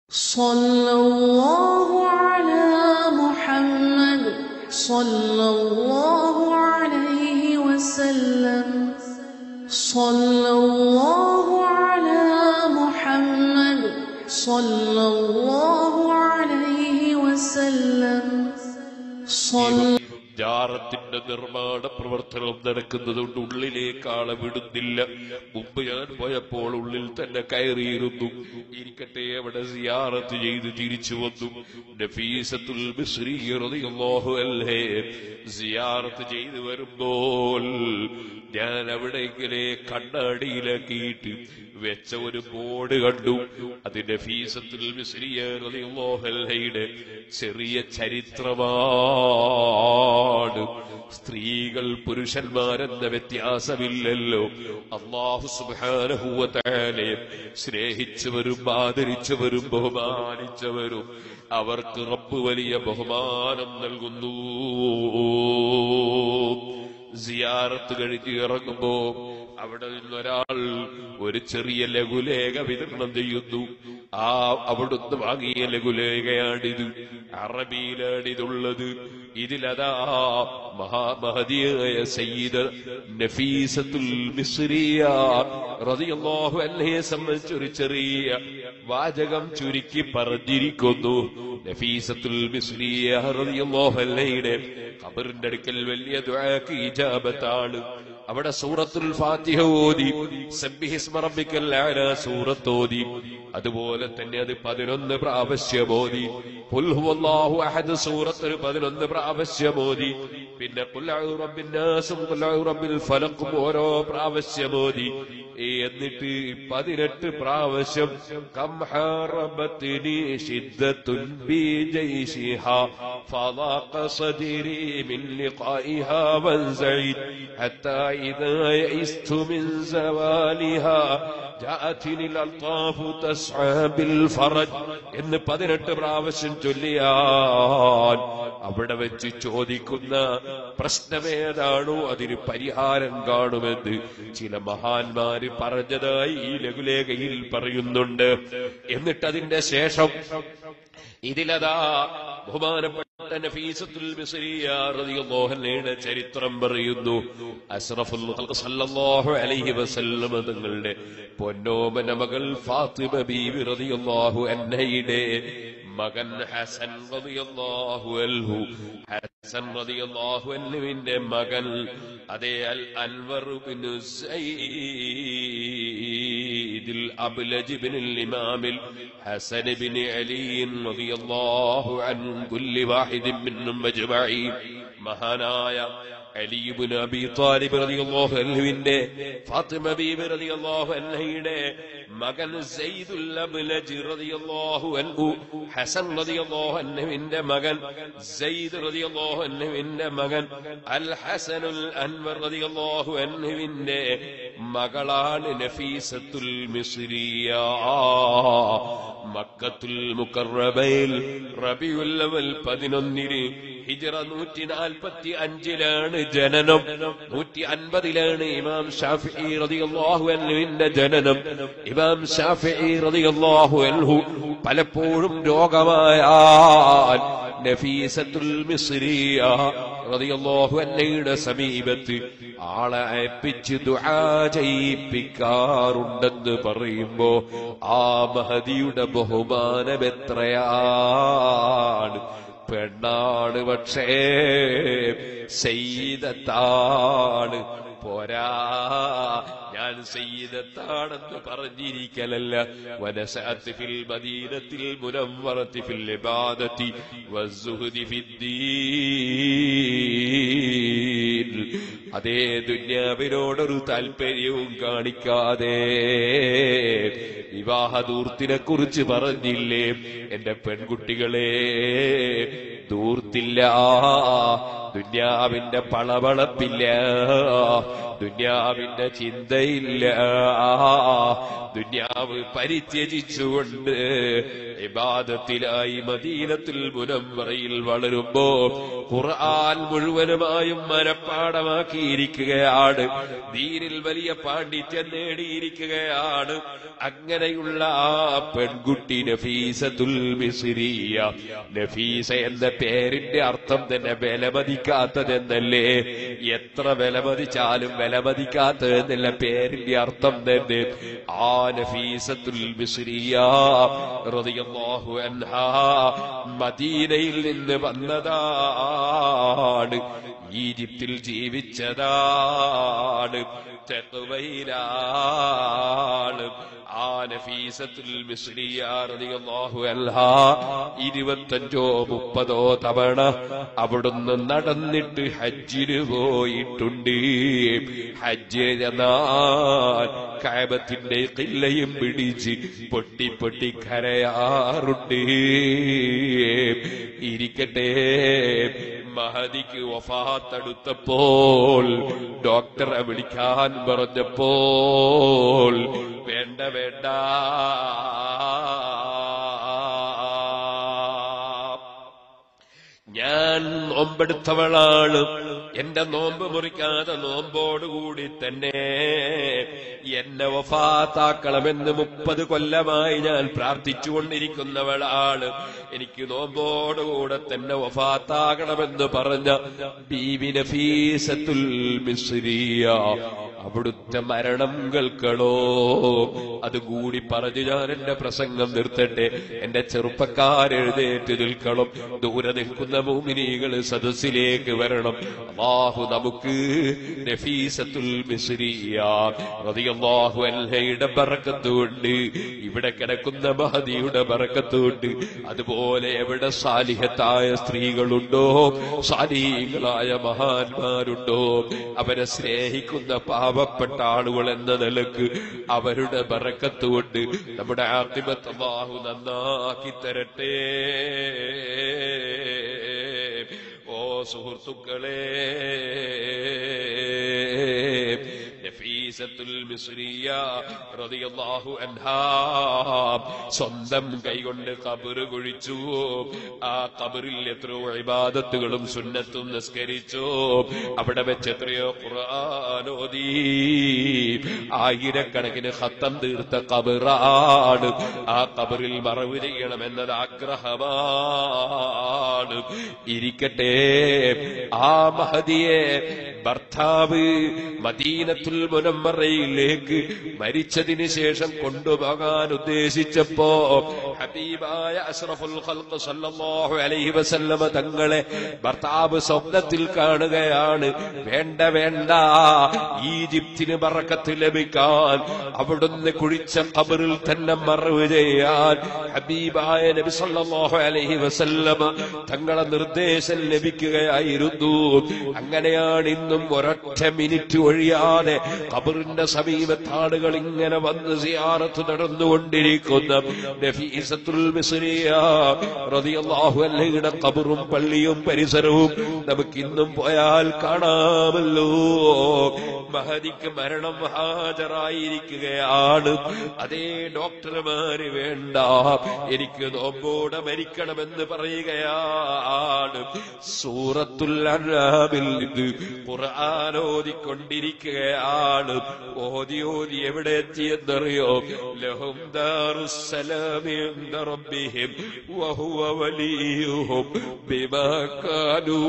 صلى الله على محمد صلى الله عليه وسلم صلى الله على محمد صلى الله عليه وسلم صلى ജാറത്തിന്റെ നിർമ്മാണ പ്രവർത്തനം നടക്കുന്നതുകൊണ്ട് ഉള്ളിലേക്ക് ആളെ വിടുന്നില്ല മുമ്പ് ഞാൻ പോയപ്പോൾ ഉള്ളിൽ തന്നെ കയറിയിരുന്നു ഇരിക്കട്ടെ അവിടെ സിയാറത്ത് ചെയ്ത് തിരിച്ചു വന്നു നഫീസത്തുൽ മിസ്രി റളിയല്ലാഹു അൻഹേ സിയാറത്ത് ചെയ്ത് വരുമ്പോൾ ഞാൻ അവിടെ ഇങ്ങനെ കണ്ണാടിയിലാക്കിയിട്ട് വെച്ച ഒരു ബോർഡ് കണ്ടു അതിന്റെ ഫീസത്തുൽ മിസ്രിയ റളിയല്ലാഹു അൻഹയുടെ ചെറിയ ചരിത്രമാണ് സ്ത്രീകൾ പുരുഷന്മാരെന്ന വ്യത്യാസമില്ലല്ലോ അള്ളാഹു സുബാനഹുവലെ സ്നേഹിച്ചവരും ആദരിച്ചവരും ബഹുമാനിച്ചവരും അവർക്ക് റബ്ബ് വലിയ ബഹുമാനം നൽകുന്നു സിയാറത്ത് കഴിഞ്ഞ് ഇറങ്ങുമ്പോ അവിടെ നിന്നൊരാൾ ഒരു ചെറിയ ലഘുലേഖ വിതരണം ചെയ്യുന്നു ആ അവിടുന്ന് വാങ്ങിയ ലഘുലേഖയാണിത് അറബിയിലാണിതുള്ളത് ഇതിലതാ മഹാമഹതിയായ സയ്യിദ് നഫീസത്തുൽ മിസ്രിയ റളിയല്ലാഹു അൻഹയെ സംബന്ധിച്ച് ഒരു ചെറിയ വാചകം ചുരുക്കി പറഞ്ഞിരിക്കുന്നു നഫീസത്തുൽ മിസ്രിയ റളിയല്ലാഹു അൻഹയുടെ ഖബറിന്റെ അടുക്കൽ വലിയ ദുആക്ക് ഇജാബത്താണ് അവിടെ സൂറത്തുൽ ഫാത്തിഹ ഓതി സബ്ബിഹിസ്മ റബ്ബിക്കൽ അഅല സൂറത്ത് ഓതി അതുപോലെ തന്നെ അത് പതിനൊന്ന് പ്രാവശ്യം ഓതി ഖുൽ ഹുവല്ലാഹു അഹദ് സൂറത്ത് ഒരു പതിനൊന്ന് പ്രാവശ്യം ഓതി പിന്നെ ഖുൽ അഊ റബ്ബിൻ നാസും ഖുൽ അഊ റബ്ബിൽ ഫലഖും ഓരോ പ്രാവശ്യം ഓതി എന്നിട്ട് പതിനെട്ട് പ്രാവശ്യം കം ഹറബത്തിനി ഷിദ്ദത്തുൻ ബി ജൈഷിഹാ فضاق صدري من لقائها وانزعيت حتى إذا يئست من زوالها جاءتني الألطاف تسعى بالفرج എന്ന് പതിനെട്ട് പ്രാവശ്യം ചൊല്ലിയാൽ അവിടെ വെച്ച് ചോദിക്കുന്ന പ്രശ്നമേതാണോ അതിന് പരിഹാരം കാണുമെന്ന് ചില മഹാന്മാര് പറഞ്ഞതായി ഈ ലഘുലേഖയിൽ പറയുന്നുണ്ട് എന്നിട്ട് അതിന്റെ ശേഷം ഇതിലതാ ബഹുമാനപ്പെട്ട നഫീസത്തുൽ മിസ്രിയ റളിയല്ലാഹു അൻഹയുടെ ചരിത്രം പറയുന്നു അസ്റഫുൽ ഖൽഖ് സല്ലല്ലാഹു അലൈഹി വസല്ലം തങ്ങളുടെ പൊന്നോമന മകൾ ഫാത്തിമ ബീവി റളിയല്ലാഹു അൻഹയുടെ മകൻ ഹസൻ റളിയല്ലാഹു അൻഹു ഹസൻ റളിയല്ലാഹു അൻഹുവിന്റെ മകൻ അതേ അൽ അൻവർ ബിൻ സയ്യിദിൽ അബ്ലജ് ബിൻ الإمام الحسن بن علي رضي الله عن كل واحد منهم أجمعين മഹാനായ അലിബിൻ അബി താലിബ് റളിയല്ലാഹു അൻഹുവിന്റെ ഫാത്തിമ ബീബി റളിയല്ലാഹു അൻഹയുടെ മകൻ സയ്യിദുൽ അബ്ലജ് റളിയല്ലാഹു അൻഹു ഹസൻ റളിയല്ലാഹു അൻഹുവിന്റെ മകൻ സയ്യിദ് റളിയല്ലാഹു അൻഹുവിന്റെ മകൻ അൽ ഹസനുൽ അൻവർ റളിയല്ലാഹു അൻഹുവിന്റെ മകളാണ് നഫീസത്തുൽ മിസ്രിയ മക്കത്തുൽ മുക്കറബയിൽ റബിയുൽ അവൽ പതിനൊന്നിന് ഹിജറ നൂറ്റി നാൽപ്പത്തി അഞ്ചിലാണ് ജനനം നൂറ്റി അൻപതിലാണ് ഇമാം ഷാഫി റളിയല്ലാഹു അൻഹുവിന്റെ ജനനം ഇമാം ഷാഫി റളിയല്ലാഹു അൻഹു പലപ്പോഴും രോഗമായാൽ നഫീസത്തുൽ മിസ്രിയ റളിയല്ലാഹു അൻഹയുടെ സമീപത്ത് ആളെ അയപ്പിച്ച് ദുആ ചെയ്യിപ്പിക്കാറുണ്ടെന്ന് പറയുമ്പോ ആ മഹദിയുടെ ബഹുമാനം എത്രയാണ് പെണ്ണാണ് പക്ഷേ സെയ്തത്താണ് പോരാ ഞാൻ സെയ്തത്താണെന്ന് പറഞ്ഞിരിക്കലല്ല വനസഅത്ത് ഫിൽ മദീനത്തിൽ മുനവ്വറത്തി ഫിൽ ഇബാദത്തി വസ്സുഹുദി ഫിദ്ദീൻ അതേ ദുന്യാവിനോടൊരു താല്പര്യവും കാണിക്കാതെ വിവാഹദൂർത്തിനെ കുറിച്ച് പറഞ്ഞില്ലേ എന്റെ പെൺകുട്ടികളെ ദൂർത്തില്ല ദുന്യാവിന്റെ പളവളപ്പില്ല ദുന്യാവിന്റെ ചിന്തയില്ല ദുന്യാവ് പരിത്യജിച്ചുകൊണ്ട് ഇബാദത്തിലായി മദീനത്തിൽ മുനമ്പറയിൽ വളരുമ്പോ ഖുർആൻ മുഴുവനുമായും മനപ്പാടമാക്കി സ്വന്തമാക്കിയിരിക്കുകയാണ് ദീനിൽ വലിയ പാണ്ഡിത്യം നേടിയിരിക്കുകയാണ് അങ്ങനെയുള്ള ആ പെൺകുട്ടി നഫീസത്തുൽ മിസ്രിയ നഫീസ എന്ന പേരിന്റെ അർത്ഥം തന്നെ വിലമതിക്കാത്തതെന്നല്ലേ എത്ര വിലമതിച്ചാലും വിലമതിക്കാത്തതെന്നല്ല പേരിന്റെ അർത്ഥം തന്നെ ആ നഫീസത്തുൽ മിസ്രിയ റളിയല്ലാഹു അൻഹാ മദീനയിൽ നിന്ന് വന്നതാണ് ഈജിപ്തിൽ ജീവിച്ചതാണ് തെക്കുവയിലാണ് ആ നഫീസത്തുൽ മിസ്രിയ റളിയല്ലാഹു അൻഹാ ഇരുപത്തഞ്ചോ മുപ്പതോ തവണ അവിടുന്ന് നടന്നിട്ട് ഹജ്ജിന് പോയിട്ടുണ്ട് ഹജ്ജ് എന്നാൽ കാബത്തിന്റെ കില്ലയും പിടിച്ച് പൊട്ടി പൊട്ടി കരയാറുണ്ട് ഇരിക്കട്ടെ മഹദിക്ക് വഫാത്തടുത്തപ്പോൾ ഡോക്ടറെ വിളിക്കാൻ പറഞ്ഞപ്പോൾ വേണ്ട വേണ്ട ഞാൻ നോമ്പെടുത്തവളാണ് എന്റെ നോമ്പ് മുറിക്കാതെ നോമ്പോടുകൂടി തന്നെ എന്നെ വഫാത്താക്കണമെന്ന് മുപ്പത് കൊല്ലമായി ഞാൻ പ്രാർത്ഥിച്ചുകൊണ്ടിരിക്കുന്നവളാണ് എനിക്ക് നോമ്പോടുകൂടെ തന്നെ വഫാത്താകണമെന്ന് പറഞ്ഞ ബീവി നഫീസത്തുൽ മിസ്രിയ അവിടുത്തെ മരണം കേൾക്കണോ അതുകൂടി പറഞ്ഞ് ഞാൻ എന്റെ പ്രസംഗം നിർത്തട്ടെ എന്റെ ചെറുപ്പക്കാരെഴുന്നേറ്റ് നിൽക്കണം ദൂരെ നിൽക്കുന്ന ഭൂമിനികൾ സദസ്സിലേക്ക് വരണം അള്ളാഹു നമുക്ക് നഫീസത്തുൽ മിസ്രിയ റളിയല്ലാഹു അൻഹയുടെ ബറക്കത്തുണ്ട് ഇവിടെ കിടക്കുന്ന മഹദിയുടെ ബറക്കത്തുണ്ട് അതുപോലെ എവിടെ സാലിഹത്തായ സ്ത്രീകളുണ്ടോ സാലികളായ മഹാന്മാരുണ്ടോ അവരെ സ്നേഹിക്കുന്ന പാവപ്പെട്ട ആളുകൾ എന്ന നിലക്ക് അവരുടെ ബറക്കത്തുകൊണ്ട് നമ്മുടെ ആത്മത്ത് അള്ളാഹു നന്നാക്കി തരട്ടെ ഓ സുഹൃത്തുക്കളെ നഫീസത്തുൽ മിസ്രിയ റളിയല്ലാഹു അൻഹാ സ്വന്തം കൈകൊണ്ട് കബറ് കുഴിച്ചു ആ കബറിൽ എത്രയോ ഇബാദത്തുകളും സുന്നത്തും നിസ്കരിച്ചു അവിടെ വെച്ച് എത്രയോ ഖുർആാനോദി ആയിരക്കണക്കിന് ഹത്തം തീർത്ത കബറാണ് ആ കബറിൽ മറവ് ചെയ്യണമെന്നത് ആഗ്രഹമാണ് ഇരിക്കട്ടെ ആ മഹദിയെ ഭർത്താവ് മദീനത്തുൽ മുനമ്മറയിലേക്ക് മരിച്ചതിന് ശേഷം കൊണ്ടുപോകാൻ ഉദ്ദേശിച്ചപ്പോ ഹബീബായ അഷ്റഫുൽ ഖൽഖ് സല്ലല്ലാഹു അലൈഹി വസല്ലമ തങ്ങളെ ഭർത്താവ് സ്വപ്നത്തിൽ കാണുകയാണ് വേണ്ട വേണ്ട ഈജിപ്തിന് ബറക്കത്ത് ലഭിക്കാൻ അവിടുന്ന് കുഴിച്ച ഖബറിൽ തന്നെ മറവ് ചെയ്യാൻ ഹബീബായ നബി സല്ലല്ലാഹു അലൈഹി വസല്ലമ തങ്ങളെ നിർദ്ദേശം ലഭിക്കുകയായിരുന്നു അങ്ങനെയാണ് ഇന്നും ഒരൊറ്റ മിനിറ്റ് ഒഴിയാതെ ഖബറിന്റെ സമീപത്ത് ആളുകൾ ഇങ്ങനെ വന്ന് സിയാറത്ത് നടന്നുകൊണ്ടിരിക്കുന്ന നഫീസത്തുൽ മിസ്രിയ റളിയല്ലാഹു അൻഹയുടെ ഖബറും പള്ളിയും പരിസരവും നമുക്ക് ഇന്നും പോയാൽ കാണാമല്ലോ മഹദിക്ക് മരണം ഹാജരായിരിക്കുകയാണ് അതേ ഡോക്ടർമാര് വേണ്ട എനിക്ക് നോമ്പോടെ മരിക്കണമെന്ന് പറയുകയാണ് സൂറത്തുൽ അൻആമിൽ ഇത് ഖുർആൻ ഓതിക്കൊണ്ടിരിക്കുകയാണ് ഓതി ഓതി എവിടെ എത്തിയെന്നറിയോ ലഹും ദാറുസ്സലാമി ഇൻദ റബ്ബിഹിം വഹുവ വലിയുഹും ബിമാ കാനൂ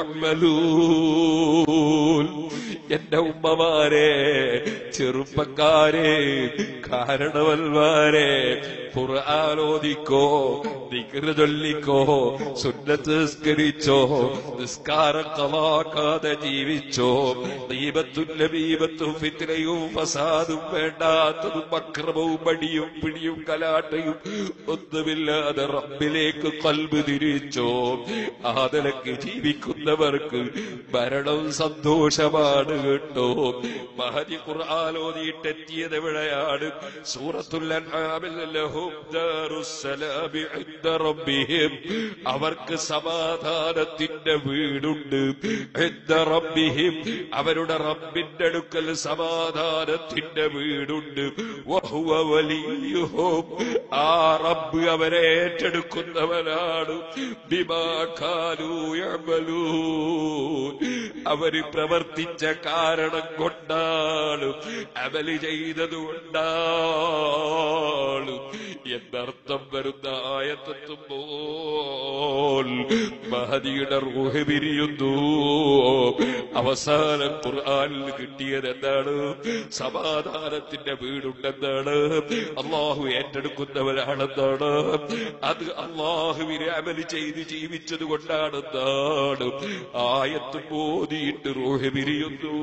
യഅമലൂൻ എന്റെ ഉമ്മമാരെ ചെറുപ്പക്കാരെ കാരണവന്മാരെ ഖുർആാനോദിക്കോ ദിക്റ് ചൊല്ലിക്കോ സുന്നത്ത് നിസ്കരിച്ചോ നിസ്കാരം കളാക്കാതെ ജീവിച്ചോ ദീപത്തും ലബീപത്തും ഫിത്രയും ഫസാദും വേണ്ടാത്തതും അക്രമവും മടിയും പിടിയും കലാട്ടയും ഒന്നുമില്ലാതെ റബ്ബിലേക്ക് കൽബ് തിരിച്ചോ ആ നിലക്ക് ജീവിക്കുന്നവർക്ക് മരണം സന്തോഷമാണ് കേട്ടോ മഹതി ഖുർആാനോദിയിട്ടെത്തിയത് എവിടെയാണ് സൂറത്തുൽ അൻആമിൽ ലഹും ദാറുസ്സലാമി ഇൻദ റബ്ബിഹിം അവർക്ക് സമാധാനത്തിന്റെ വീടുണ്ട് ഇൻദ റബ്ബിഹിം റബ്ബിഹിം അവരുടെ റബ്ബിന്റെ അടുക്കൽ സമാധാനത്തിന്റെ വീടുണ്ട് വഹുവ വലിയുഹും ആ റബ്ബ് അവരെ ഏറ്റെടുക്കുന്നവനാണ് ബിമാ കാനൂ യഅമലൂൻ അവര് പ്രവർത്തിച്ച കാരണം കൊണ്ടാണ് അമല് ചെയ്തത് കൊണ്ടാണ് എന്നർത്ഥം വരുന്ന ആയത്തെത്തുമ്പോൾ മഹദിയുടെ റൂഹ് പിരിയുന്നു അവസാനം ഖുർആനിൽ കിട്ടിയത് എന്താണ് സമാധാനത്തിന്റെ വീടുണ്ടെന്നാണ് അള്ളാഹു ഏറ്റെടുക്കുന്നവരാണെന്നാണ് അത് അള്ളാഹുവിനെ അമല് ചെയ്ത് ജീവിച്ചത് കൊണ്ടാണെന്നാണ് ആയത്ത് മോദിയിട്ട് റൂഹ് പിരിയുന്നു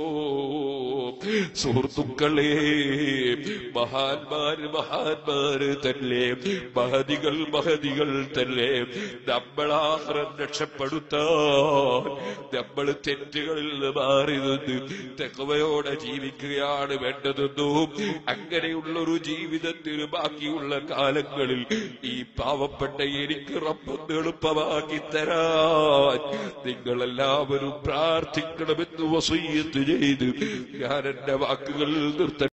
സുഹൃത്തുക്കളെ മഹാന്മാര് മഹാന്മാര് തന്നെ മഹതികൾ മഹതികൾ തന്നെ നമ്മളാഹ്റം രക്ഷപ്പെടുത്താൻ നമ്മൾ തെറ്റുകളിൽ നിന്ന് മാറി നിന്ന് തെക്കവയോടെ ജീവിക്കുകയാണ് വേണ്ടതെന്നും അങ്ങനെയുള്ള ഒരു ജീവിതത്തിന് ബാക്കിയുള്ള കാലങ്ങളിൽ ഈ പാവപ്പെട്ട എനിക്ക് റബ്ബൊന്ന് എളുപ്പമാക്കി തരാൻ നിങ്ങളെല്ലാവരും പ്രാർത്ഥിക്കണമെന്ന് വസയ്യത്ത് ചെയ്ത് ഞാൻ എന്റെ വാക്കുകൾ നിർത്തട്ടെ